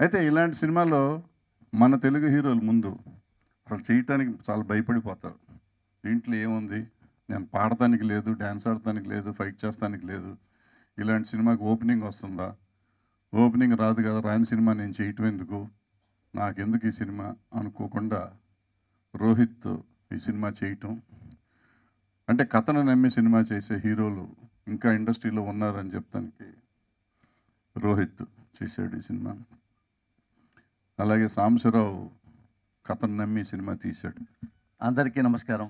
అయితే ఇలాంటి సినిమాలో మన తెలుగు హీరోలు ముందు అసలు చేయటానికి చాలా భయపడిపోతారు దీంట్లో ఏముంది నేను పాడటానికి లేదు డ్యాన్స్ ఆడటానికి లేదు ఫైట్ చేస్తానికి లేదు ఇలాంటి సినిమాకి ఓపెనింగ్ వస్తుందా ఓపెనింగ్ రాదు కదా రాని సినిమా నేను చేయటం ఎందుకు నాకెందుకు ఈ సినిమా అనుకోకుండా రోహిత్ ఈ సినిమా చేయటం అంటే కథను నమ్మి సినిమా చేసే హీరోలు ఇంకా ఇండస్ట్రీలో ఉన్నారని చెప్తానికి రోహిత్ చేశాడు ఈ సినిమా అలాగే సాంబశివరావు కథను నమ్మి ఈ సినిమా తీశాడు అందరికీ నమస్కారం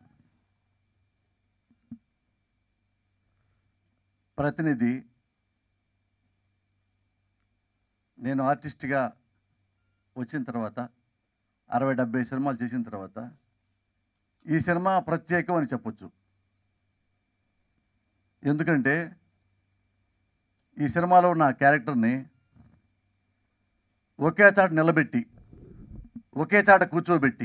ప్రతినిధి నేను ఆర్టిస్ట్గా వచ్చిన తర్వాత అరవై డెబ్బై సినిమాలు చేసిన తర్వాత ఈ సినిమా ప్రత్యేకం అని చెప్పొచ్చు ఎందుకంటే ఈ సినిమాలో ఉన్న క్యారెక్టర్ని ఒకే చాట నిలబెట్టి ఒకే చాట కూర్చోబెట్టి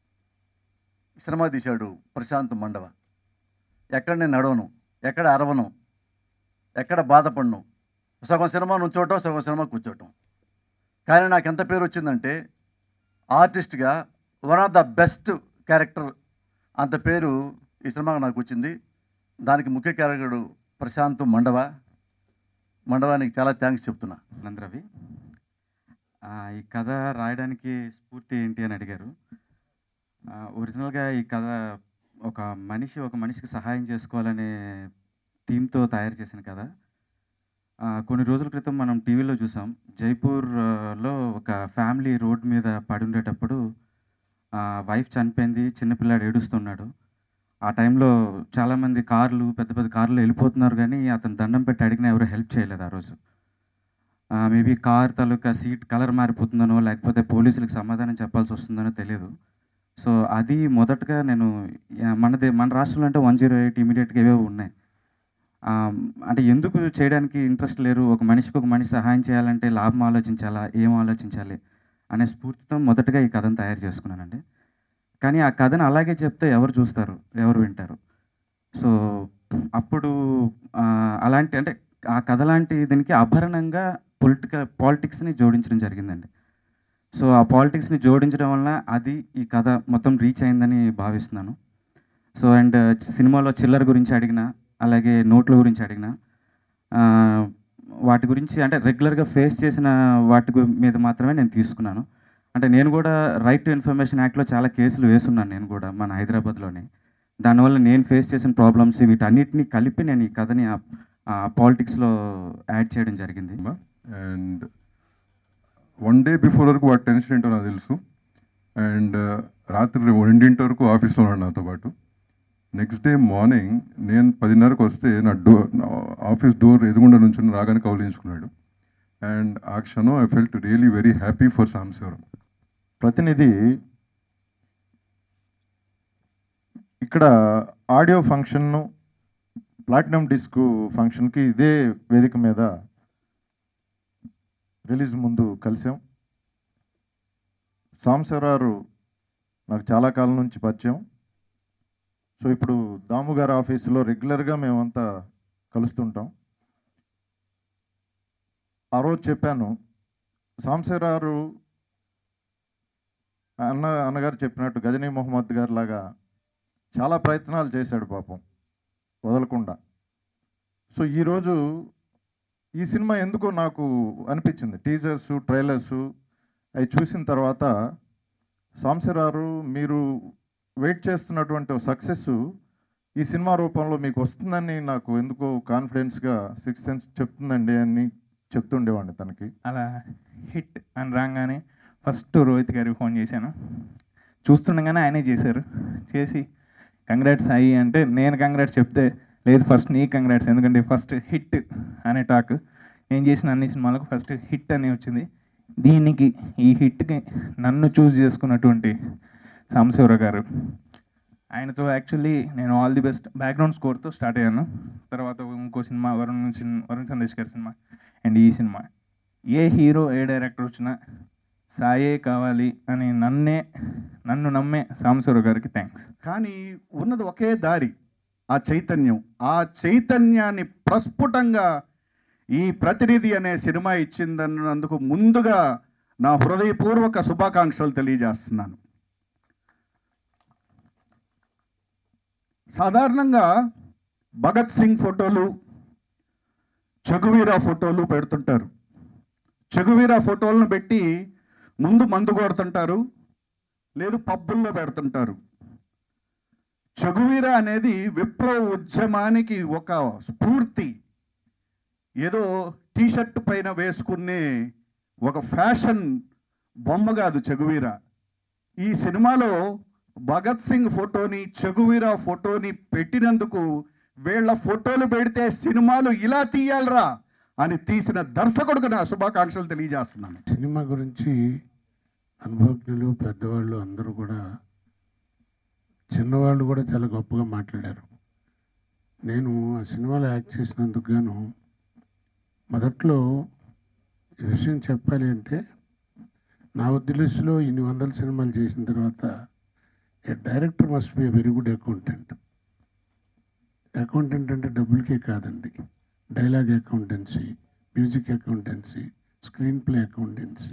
సినిమా తీశాడు ప్రశాంత్ మండవ ఎక్కడ నేను నడవను ఎక్కడ అరవను ఎక్కడ బాధపడను సగం సినిమా నుంచోటం సగం సినిమా కూర్చోటం కానీ నాకు ఎంత పేరు వచ్చిందంటే ఆర్టిస్ట్గా one of the best character అంత పేరు ఈ సినిమాకి నాకు వచ్చింది దానికి ముఖ్య క్యారెక్టర్ ప్రశాంత్ మండవ మండవానికి చాలా థ్యాంక్స్ చెప్తున్నా నందరవి ఆ, ఈ కథ రాయడానికి స్ఫూర్తి ఏంటి అని అడిగారు ఆ, ఒరిజినల్గా ఈ కథ ఒక మనిషి ఒక మనిషికి సహాయం చేసుకోవాలనే థీమ్తో తయారు చేసిన కథ ఆ, కొన్ని రోజుల క్రితం మనం టీవీలో చూసాం జైపూర్లో ఒక ఫ్యామిలీ రోడ్ మీద పడి ఉండేటప్పుడు వైఫ్ చనిపోయింది చిన్నపిల్లాడు ఏడుస్తున్నాడు ఆ టైంలో చాలామంది కార్లు పెద్ద పెద్ద కార్లు వెళ్ళిపోతున్నారు కానీ అతను దండం పెట్టి అడిగినా ఎవరు హెల్ప్ చేయలేదు ఆ రోజు మేబీ కార్ తాలూకా సీట్ కలర్ మారిపోతుందనో లేకపోతే పోలీసులకు సమాధానం చెప్పాల్సి వస్తుందనో తెలియదు సో అది మొదటగా నేను యా, మనది మన రాష్ట్రంలో అంటే వన్ జీరో ఎయిట్ ఇమీడియట్గా ఏవేవో ఉన్నాయి ఆ, అంటే ఎందుకు చేయడానికి ఇంట్రెస్ట్ లేరు ఒక మనిషికి ఒక మనిషి సహాయం చేయాలంటే లాభం ఆలోచించాలా ఏం ఆలోచించాలి అనే స్ఫూర్తితో మొదటగా ఈ కథను తయారు చేసుకున్నానండి కానీ ఆ కథను అలాగే చెప్తే ఎవరు చూస్తారు ఎవరు వింటారు సో అప్పుడు ఆ, అలాంటి అంటే ఆ కథ లాంటి దీనికి ఆభరణంగా పొలిటికల్ పాలిటిక్స్ని జోడించడం జరిగిందండి సో ఆ పాలిటిక్స్ని జోడించడం వలన అది ఈ కథ మొత్తం రీచ్ అయిందని భావిస్తున్నాను సో అండ్ సినిమాలో చిల్లర గురించి అడిగిన అలాగే నోట్ల గురించి అడిగిన ఆ, వాటి గురించి అంటే రెగ్యులర్గా ఫేస్ చేసిన వాటి గు- మీద మాత్రమే నేను తీసుకున్నాను అంటే నేను కూడా రైట్ టు ఇన్ఫర్మేషన్ యాక్ట్లో చాలా కేసులు వేసున్నాను నేను కూడా మన హైదరాబాద్లోనే దానివల్ల నేను ఫేస్ చేసిన ప్రాబ్లమ్స్ వీటన్నిటిని కలిపి నేను ఈ కథని పాలిటిక్స్లో యాడ్ చేయడం జరిగింది అండ్ వన్ డే బిఫోర్ వరకు వాటి టెన్షన్ ఏంటో నాకు తెలుసు అండ్ రాత్రి రెండింటి వరకు ఆఫీస్లో ఉన్నాడు నాతో పాటు నెక్స్ట్ డే మార్నింగ్ నేను పదిన్నరకు వస్తే నా డోర్ ఆఫీస్ డోర్ ఎదుగుండా నుంచి రాగానే కౌలించుకున్నాడు అండ్ ఆ క్షణం I felt really very happy for సాంసవరం ప్రతినిధి ఇక్కడ ఆడియో ఫంక్షన్ను ప్లాటినం డిస్క్ ఫంక్షన్కి ఇదే వేదిక మీద రిలీజ్ ముందు కలిసాం సాంసరారు నాకు చాలా కాలం నుంచి పరిచయం సో ఇప్పుడు దాము గారి ఆఫీసులో రెగ్యులర్గా మేమంతా కలుస్తుంటాం ఆ రోజు చెప్పాను సాంసరారు అన్న అన్నగారు చెప్పినట్టు గజనీ మొహమ్మద్ గారు లాగా చాలా ప్రయత్నాలు చేశాడు పాపం వదలకుండా సో ఈరోజు ఈ సినిమా ఎందుకో నాకు అనిపించింది టీజర్స్ ట్రైలర్స్ అవి చూసిన తర్వాత సాంసరారు మీరు వెయిట్ చేస్తున్నటువంటి సక్సెస్ ఈ సినిమా రూపంలో మీకు వస్తుందని నాకు ఎందుకో కాన్ఫిడెన్స్గా సిక్స్ సెన్స్ చెప్తుందండి అని చెప్తుండేవాడిని తనకి అలా హిట్ అని రాగానే ఫస్ట్ రోహిత్ గారికి ఫోన్ చేశాను చూస్తుండగానే ఆయనే చేశారు చేసి కంగ్రాట్స్ అయ్యి అంటే నేను కంగ్రాట్స్ చెప్తే లేదు ఫస్ట్ నీ కంగ్రాట్స్ ఎందుకంటే ఫస్ట్ హిట్ అనే టాక్ నేను చేసిన అన్ని సినిమాలకు ఫస్ట్ హిట్ అని వచ్చింది దీనికి ఈ హిట్కి నన్ను చూస్ చేసుకున్నటువంటి సాంబశివరావు గారు ఆయనతో యాక్చువల్లీ నేను ఆల్ ది బెస్ట్ బ్యాక్గ్రౌండ్ స్కోర్తో స్టార్ట్ అయ్యాను తర్వాత ఇంకో సినిమా వరుణ్ సిన్ వరుణ్ సందేశ్ గారి సినిమా అండ్ ఈ సినిమా ఏ హీరో ఏ డైరెక్టర్ వచ్చినా సాయే కావాలి అని నన్నే నన్ను నమ్మే సాంబశివరావు గారికి థ్యాంక్స్ కానీ ఉన్నది ఒకే దారి ఆ చైతన్యం ఆ చైతన్యాన్ని ప్రస్ఫుటంగా ఈ ప్రతినిధి అనే సినిమా ఇచ్చిందన్నందుకు ముందుగా నా హృదయపూర్వక శుభాకాంక్షలు తెలియజేస్తున్నాను సాధారణంగా భగత్ సింగ్ ఫోటోలు చగువీరా ఫోటోలు పెడుతుంటారు చగువీరా ఫోటోలను పెట్టి ముందు మందు కొడుతుంటారు లేదు పబ్బుల్లో పెడుతుంటారు చగువీర అనేది విప్లవ ఉద్యమానికి ఒక స్ఫూర్తి ఏదో టీషర్ట్ పైన వేసుకునే ఒక ఫ్యాషన్ బొమ్మ కాదు చగువీర ఈ సినిమాలో భగత్ సింగ్ ఫోటోని చగువీర ఫోటోని పెట్టినందుకు వీళ్ళ ఫోటోలు పెడితే సినిమాలు ఇలా తీయాలరా అని తీసిన దర్శకుడికి నా శుభాకాంక్షలు తెలియజేస్తున్నాను సినిమా గురించి అనుభవజ్ఞులు పెద్దవాళ్ళు అందరూ కూడా చిన్నవాళ్ళు కూడా చాలా గొప్పగా మాట్లాడారు నేను ఆ సినిమాలో యాక్ట్ చేసినందుకు గాను మొదట్లో ఈ విషయం చెప్పాలి అంటే నా ఉద్దేశంలో ఇన్ని వందల సినిమాలు చేసిన తర్వాత a director must be very good accountant accountant అంటే డబ్బులకే కాదండి dialogue accountancy music accountancy screen play accountancy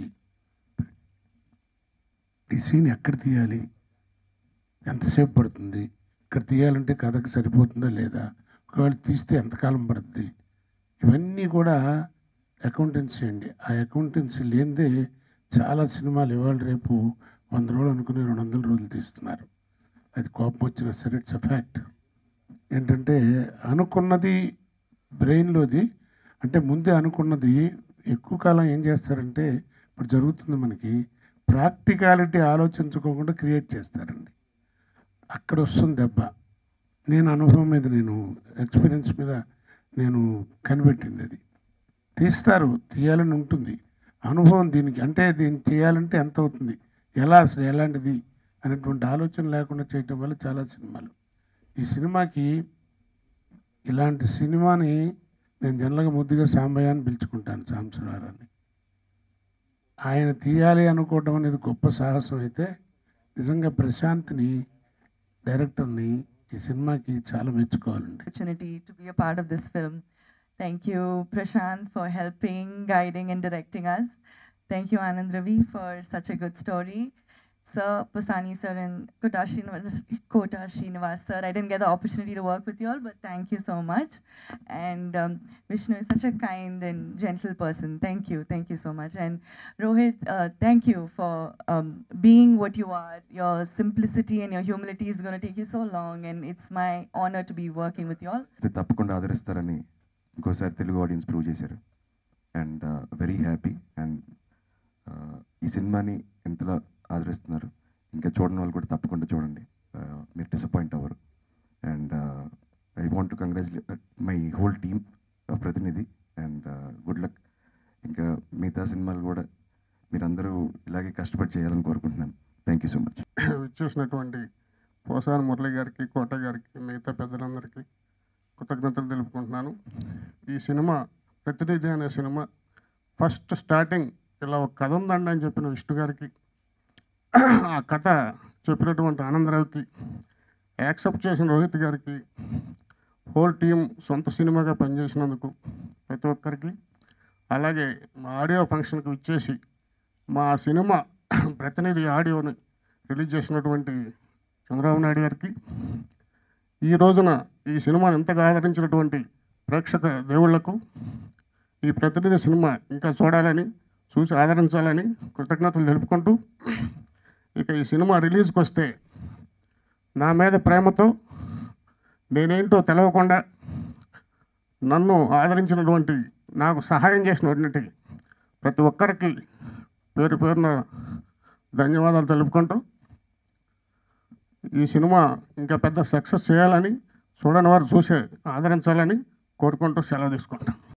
ఈ సీన్ ఎక్కడ తీయాలి ఎంతసేపు పడుతుంది ఇక్కడ తీయాలంటే కథకు సరిపోతుందా లేదా ఒకవేళ తీస్తే ఎంతకాలం పడుతుంది ఇవన్నీ కూడా అకౌంటెన్సీ అండి ఆ అకౌంటెన్సీ లేనిదే చాలా సినిమాలు ఇవాళ రేపు వంద రోజులు అనుకుని రెండు వందల రోజులు తీస్తున్నారు అది కోపం వచ్చిన సరే ఇట్స్ అ ఫ్యాక్ట్ ఏంటంటే అనుకున్నది బ్రెయిన్లోది అంటే ముందే అనుకున్నది ఎక్కువ కాలం ఏం చేస్తారంటే ఇప్పుడు జరుగుతుంది మనకి ప్రాక్టికాలిటీ ఆలోచించుకోకుండా క్రియేట్ చేస్తారండి అక్కడ వస్తుంది దెబ్బ నేను అనుభవం మీద నేను ఎక్స్పీరియన్స్ మీద నేను కనిపెట్టింది అది తీస్తారు తీయాలని ఉంటుంది అనుభవం దీనికి అంటే దీన్ని చేయాలంటే ఎంత అవుతుంది ఎలా అసలు ఎలాంటిది అనేటువంటి ఆలోచన లేకుండా చేయటం వల్ల చాలా సినిమాలు ఈ సినిమాకి ఇలాంటి సినిమాని నేను జనరల్గా ముద్దుగా సాంబయ్య అని పిలుచుకుంటాను సాంబశివరాన్ని ఆయన తీయాలి అనుకోవడం అనేది గొప్ప సాహసం అయితే నిజంగా ప్రశాంత్ని డైరెక్టర్ని ఈ సినిమాకి చాలా మెచ్చుకోవాలండి opportunity to be a part of this film. Thank you, Prashant, for helping, guiding, and directing us. Thank you, Anand Ravi, for such a good story. Sir, Pusani sir, and Kota Srinivas, Kota Srinivas sir. I didn't get the opportunity to work with you all, but thank you so much. And um, Vishnu is such a kind and gentle person. Thank you, thank you so much. And Rohit, uh, thank you for um, being what you are. Your simplicity and your humility is going to take you so long, and it's my honor to be working with you all. అయితే తప్పకుండా ఆదరిస్తారని ఇంకోసారి Telugu audience prove చేశారు and very happy and ఈ సినిమాని ఎంతలా ఆదరిస్తున్నారు ఇంకా చూడని వాళ్ళు కూడా తప్పకుండా చూడండి Uh, మీరు డిసప్పాయింట్ అవ్వరు and I want to congratulate my whole team of ప్రతినిధి అండ్ గుడ్ లక్ ఇంకా మిగతా సినిమాలు కూడా మీరందరూ ఇలాగే కష్టపడి చేయాలని కోరుకుంటున్నాను థ్యాంక్ యూ సో మచ్ చూసినటువంటి పోసాని మురళి గారికి కోట గారికి మిగతా పెద్దలందరికీ కృతజ్ఞతలు తెలుపుకుంటున్నాను ఈ సినిమా ప్రతినిధి అనే సినిమా ఫస్ట్ స్టార్టింగ్ ఇలా ఒక కథ ఉందండి అని చెప్పిన విష్ణు గారికి ఆ కథ చెప్పినటువంటి ఆనందరావుకి యాక్సెప్ట్ చేసిన రోహిత్ గారికి హోల్ టీం సొంత సినిమాగా పనిచేసినందుకు ప్రతి ఒక్కరికి అలాగే మా ఆడియో ఫంక్షన్కి ఇచ్చేసి మా సినిమా ప్రతినిధి ఆడియోని రిలీజ్ చేసినటువంటి చంద్రబాబు నాయుడు గారికి ఈ రోజున ఈ సినిమాను ఎంతగా ఆదరించినటువంటి ప్రేక్షక దేవుళ్లకు ఈ ప్రతినిధి సినిమా ఇంకా చూడాలని చూసి ఆదరించాలని కృతజ్ఞతలు తెలుపుకుంటూ ఇక ఈ సినిమా రిలీజ్కి వస్తే నా మీద ప్రేమతో నేనేంటో తెలవకుండా నన్ను ఆదరించినటువంటి నాకు సహాయం చేసినటువంటి ప్రతి ఒక్కరికి పేరు పేరున ధన్యవాదాలు తెలుపుకుంటూ ఈ సినిమా ఇంకా పెద్ద సక్సెస్ చేయాలని చూడని వారు చూసే ఆదరించాలని కోరుకుంటూ సెలవు తీసుకుంటాం